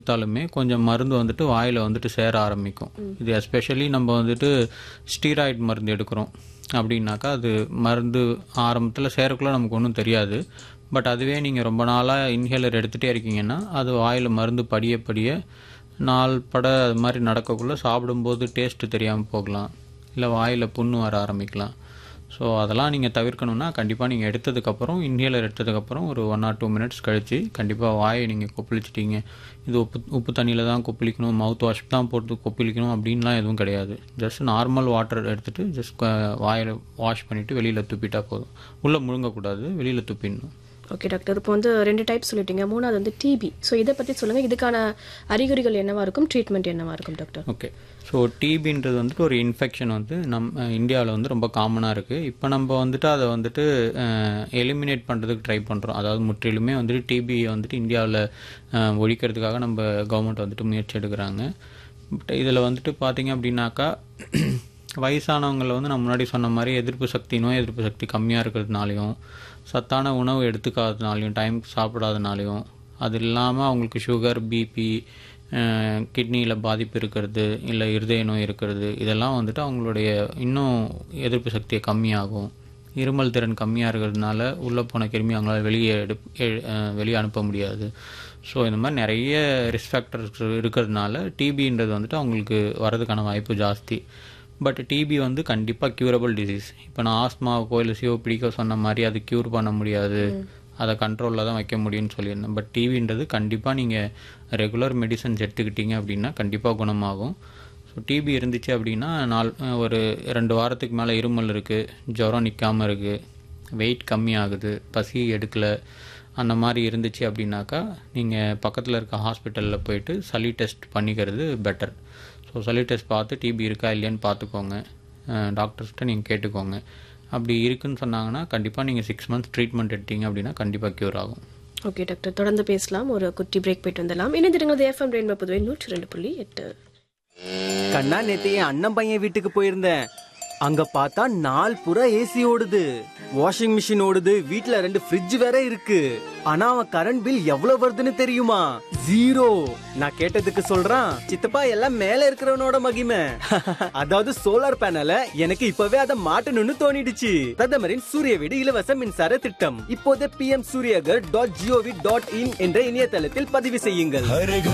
கொடுத்தாலுமே கொஞ்சம் மருந்து வந்துட்டு வாயில் வந்துட்டு சேர ஆரம்பிக்கும் இது எஸ்பெஷலி நம்ம வந்துட்டு ஸ்டீராய்டு மருந்து எடுக்கிறோம் அப்படின்னாக்கா அது மருந்து ஆரம்பத்தில் சேரக்குள்ள நமக்கு ஒன்றும் தெரியாது பட் அதுவே நீங்கள் ரொம்ப நாளாக இன்ஹேலர் எடுத்துகிட்டே இருக்கீங்கன்னா அது வாயில் மருந்து படிய படிய நாள் பட அது மாதிரி நடக்கக்குள்ளே சாப்பிடும்போது டேஸ்ட்டு தெரியாமல் போகலாம் இல்லை வாயில் புண்ணு வர ஆரம்பிக்கலாம் ஸோ அதெல்லாம் நீங்கள் தவிர்க்கணும்னா கண்டிப்பாக நீங்கள் எடுத்ததுக்கப்புறம் இன்ஹேலர் எடுத்ததுக்கப்புறம் ஒரு ஒன் ஆர் டூ மினிட்ஸ் கழித்து கண்டிப்பாக வாயை நீங்கள் கொப்பளிச்சிட்டீங்க இது உப்பு உப்பு தண்ணியில் தான் கொப்பளிக்கணும் மவுத் வாஷ் தான் போட்டு கொப்பளிக்கணும் அப்படின்லாம் எதுவும் கிடையாது ஜஸ்ட் நார்மல் வாட்டர் எடுத்துகிட்டு ஜஸ்ட் வாயில் வாஷ் பண்ணிவிட்டு வெளியில் துப்பிட்டா போதும் உள்ளே முழுங்கக்கூடாது வெளியில் துப்பிடணும் ஓகே டாக்டர் இப்போ வந்து ரெண்டு டைப் சொல்லிட்டீங்க மூணாவது வந்து டிபி ஸோ இதை பற்றி சொல்லுங்கள் இதுக்கான அறிகுறிகள் என்னவா இருக்கும் ட்ரீட்மெண்ட் என்னவா இருக்கும் டாக்டர் ஓகே ஸோ டிபின்றது வந்துட்டு ஒரு இன்ஃபெக்ஷன் வந்து நம்ம இந்தியாவில் வந்து ரொம்ப காமனாக இருக்குது இப்போ நம்ம வந்துட்டு அதை வந்துட்டு எலிமினேட் பண்ணுறதுக்கு ட்ரை பண்ணுறோம் அதாவது முற்றிலுமே வந்துட்டு டிபியை வந்துட்டு இந்தியாவில் ஒழிக்கிறதுக்காக நம்ம கவர்மெண்ட் வந்துட்டு முயற்சி எடுக்கிறாங்க பட் இதில் வந்துட்டு பார்த்தீங்க அப்படின்னாக்கா வயசானவங்களில் வந்து நான் முன்னாடி சொன்ன மாதிரி எதிர்ப்பு சக்தி நோய் எதிர்ப்பு சக்தி கம்மியாக இருக்கிறதுனாலையும் சத்தான உணவு எடுத்துக்காததுனாலையும் டைம் சாப்பிடாதனாலையும் அது இல்லாமல் அவங்களுக்கு சுகர் பிபி கிட்னியில் பாதிப்பு இருக்கிறது இல்லை இருதய நோய் இருக்கிறது இதெல்லாம் வந்துட்டு அவங்களுடைய இன்னும் எதிர்ப்பு சக்தியை கம்மியாகும் இருமல் திறன் கம்மியாக இருக்கிறதுனால உள்ளே போன கிருமி அவங்களால வெளியே எடு எ- அஹ் வெளியே அனுப்ப முடியாது ஸோ இந்த மாதிரி நிறைய ரிஸ்க் ஃபேக்டர்ஸ் இருக்கிறதுனால டிபின்றது வந்துட்டு அவங்களுக்கு வரதுக்கான வாய்ப்பு ஜாஸ்தி பட் டிபி வந்து கண்டிப்பாக க்யூரபிள் டிசீஸ் இப்போ நான் ஆஸ்மாவுக்கோ இல்லை சிஓபிடிக்கோ சொன்ன மாதிரி அது க்யூர் பண்ண முடியாது அதை கண்ட்ரோலில் தான் வைக்க முடியும்னு சொல்லியிருந்தேன் பட் டிவின்றது கண்டிப்பாக நீங்கள் ரெகுலர் மெடிசன்ஸ் எடுத்துக்கிட்டீங்க அப்படின்னா கண்டிப்பாக குணமாகும் ஸோ டிபி இருந்துச்சு அப்படின்னா நாள் ஒரு ரெண்டு வாரத்துக்கு மேலே இருமல் இருக்குது ஜுரம் நிற்காமல் இருக்குது வெயிட் கம்மியாகுது பசி எடுக்கலை அந்த மாதிரி இருந்துச்சு அப்படின்னாக்கா நீங்கள் பக்கத்தில் இருக்க ஹாஸ்பிட்டலில் போயிட்டு சளி டெஸ்ட் பண்ணிக்கிறது பெட்டர் ஸோ சளி டெஸ்ட் பார்த்து டிபி இருக்கா இல்லையான்னு பார்த்துக்கோங்க டாக்டர்ஸ்கிட்ட நீங்கள் கேட்டுக்கோங்க அப்படி இருக்குன்னு சொன்னாங்கன்னா கண்டிப்பாக நீங்கள் சிக்ஸ் மந்த்ஸ் ட்ரீட்மெண்ட் எடுத்தீங்க அப்படின்னா கண்டிப்பாக க்யூர் ஆகும் ஓகே டாக்டர் தொடர்ந்து பேசலாம் ஒரு குட்டி பிரேக் போயிட்டு வந்துடலாம் இணைந்திருங்கள் எஃப்எம் ரெயின்போ புதுவை நூற்றி ரெண்டு புள்ளி எட்டு கண்ணா நேத்து என் அண்ணன் பையன் வீட்டுக்கு போயிருந்தேன் அங்க பார்த்தா நாள் புறா ஏசி ஓடுது வாஷிங் மிஷின் ஓடுது வீட்ல ரெண்டு ஃப்ரிட்ஜ் வேற இருக்கு ஆனா அவன் கரண்ட் பில் எவ்வளவு வருதுன்னு தெரியுமா ஜீரோ நான் கேட்டதுக்கு சொல்றான் சித்தப்பா எல்லாம் மேல இருக்கிறவனோட மகிமை அதாவது சோலார் பேனல எனக்கு இப்பவே அதை மாட்டணும்னு தோணிடுச்சு பிரதமரின் சூரிய வீடு இலவச மின்சார திட்டம் இப்போதே P M Suryaghar dot gov dot in என்ற இணையதளத்தில் பதிவு செய்யுங்கள்